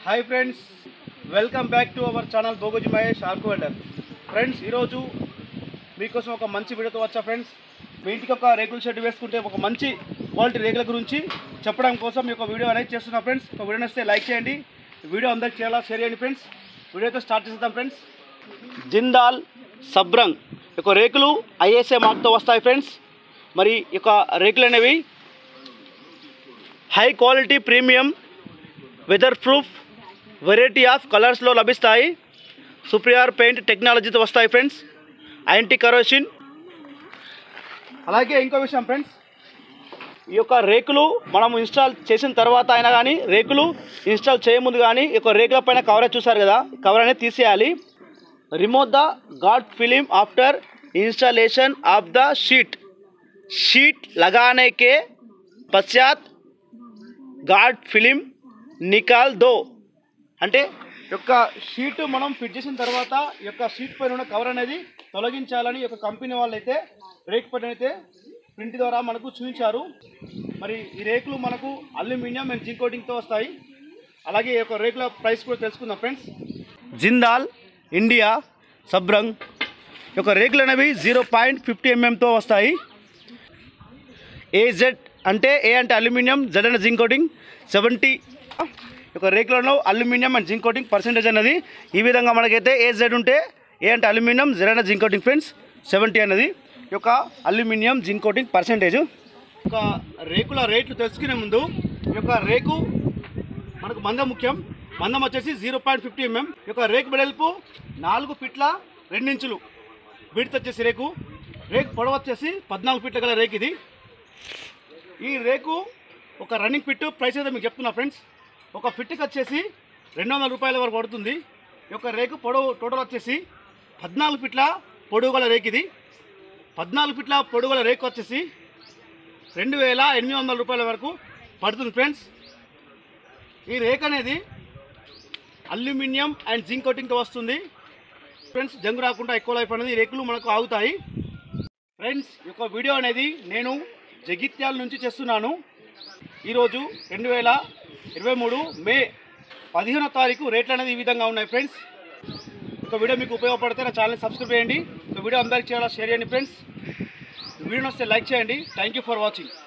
hi friends welcome back to our channel బోగోజీ Mahesh arc welder friends ఈరోజు మీకోసం ఒక మంచి వీడియోతో వచ్చా ఫ్రెండ్స్ మీ ఇంటికి ఒక రేకుల షెడ్ వేసుకుంటే ఒక మంచి క్వాలిటీ రేకుల గురించి చెప్పడం కోసం ఈ యొక్క వీడియో అనేది చేస్తున్నా ఫ్రెండ్స్ ఒక వీడియో నచ్చితే లైక్ చేయండి ఈ వీడియో అందరికి చేయాలా షేర్ చేయండి ఫ్రెండ్స్ వీడియోతో స్టార్ట్ చేద్దాం ఫ్రెండ్స్ జిందాల్ సబ్రంగ్ ఈ యొక్క రేకులు ఐఎస్ఏ మార్క్తో వస్తాయి ఫ్రెండ్స్ మరి ఈ యొక్క రేకులు అనేవి high quality premium weather proof variety of కలర్స్లో లభిస్తాయి సుప్రియార్ పెయింట్ టెక్నాలజీతో వస్తాయి ఫ్రెండ్స్ యాంటీ కరోసిన్ అలాగే ఇంకో విషయం ఫ్రెండ్స్ ఈ యొక్క రేకులు మనం ఇన్స్టాల్ చేసిన తర్వాత అయినా కానీ రేకులు ఇన్స్టాల్ చేయముందు కానీ ఈ యొక్క రేకుల పైన కవరేజ్ చూసారు కదా కవర్ అనేది తీసేయాలి remove the guard film after installation of the sheet sheet लगाने के पश्चात గాడ్ ఫిలిం నికాల్ దో అంటే యొక్క షీట్ మనం ఫిట్ చేసిన తర్వాత ఈ యొక్క షీట్ పైన ఉన్న కవర్ అనేది తొలగించాలని ఈ యొక్క కంపెనీ వాళ్ళు అయితే రేక్ పైన అయితే ప్రింట్ ద్వారా మనకు చూపించారు మరి ఈ రేకులు మనకు అల్యూమినియం అండ్ జింక్ కోటింగ్తో వస్తాయి అలాగే ఈ యొక్క రేకుల ప్రైస్ కూడా తెలుసుకుందాం ఫ్రెండ్స్ జిందాల్ ఇండియా సబ్రంగ్ ఈ యొక్క రేకులు అనేవి జీరో పాయింట్ ఫిఫ్టీ ఎంఎంతో వస్తాయి ఏజెడ్ అంటే ఏ అంటే అల్యూమినియం జెడ్ అంటే జింక్ కోటింగ్ సెవెంటీ ఒక రేకులలో aluminium and zinc coating percentage అనేది ఈ విధంగా మనకైతే ఏ జెడ్ ఉంటే ఏ అంటే అల్యూమినియం జెడ్ అంటే జింక్ కోటింగ్ ఫ్రెండ్స్ సెవెంటీ అనేది ఈ యొక్క అల్యూమినియం జింక్ కోటింగ్ పర్సెంటేజ్ ఒక రేకుల రేట్లు తెలుసుకునే ముందు ఈ యొక్క రేకు మనకు మందం ముఖ్యం మందం వచ్చేసి జీరో పాయింట్ ఫిఫ్టీ ఎంఎం ఈ యొక్క రేకు బెడల్పు నాలుగు ఫీట్ల రెండించులు విడత్ వచ్చేసి రేకు రేకు పొడవు వచ్చేసి పద్నాలుగు ఫీట్ల గల రేకు ఇది ఈ రేకు ఒక రన్నింగ్ ఫిట్ ప్రైస్ అయితే మీకు చెప్తున్నా ఫ్రెండ్స్ ఒక ఫిట్కి వచ్చేసి రెండు వందల రూపాయల వరకు పడుతుంది ఈ యొక్క రేకు పొడవు టోటల్ వచ్చేసి పద్నాలుగు ఫిట్ల పొడవు గల రేకు ఇది పద్నాలుగు ఫిట్ల పొడవు గల రేకు వచ్చేసి రెండు వేల ఎనిమిది వందల రూపాయల వరకు పడుతుంది ఫ్రెండ్స్ ఈ రేక్ అనేది అల్యూమినియం అండ్ జింక్ కోటింగ్తో వస్తుంది ఫ్రెండ్స్ జంగు రాకుండా ఎక్కువ లైఫ్ అనేది ఈ రేకులు మనకు ఆగుతాయి ఫ్రెండ్స్ ఈ యొక్క వీడియో అనేది నేను జగిత్యాల నుంచి చేస్తున్నాను ఈరోజు రెండు వేల ఇరవై మూడు మే పదిహేనో తారీఖు రేట్లు అనేది ఈ విధంగా ఉన్నాయి ఫ్రెండ్స్ ఒక వీడియో మీకు ఉపయోగపడితే నా ఛానల్ సబ్స్క్రైబ్ చేయండి ఒక వీడియో అందరికీ చేయాలా షేర్ చేయండి ఫ్రెండ్స్ వీడియో వస్తే లైక్ చేయండి థ్యాంక్ యూ ఫర్ వాచింగ్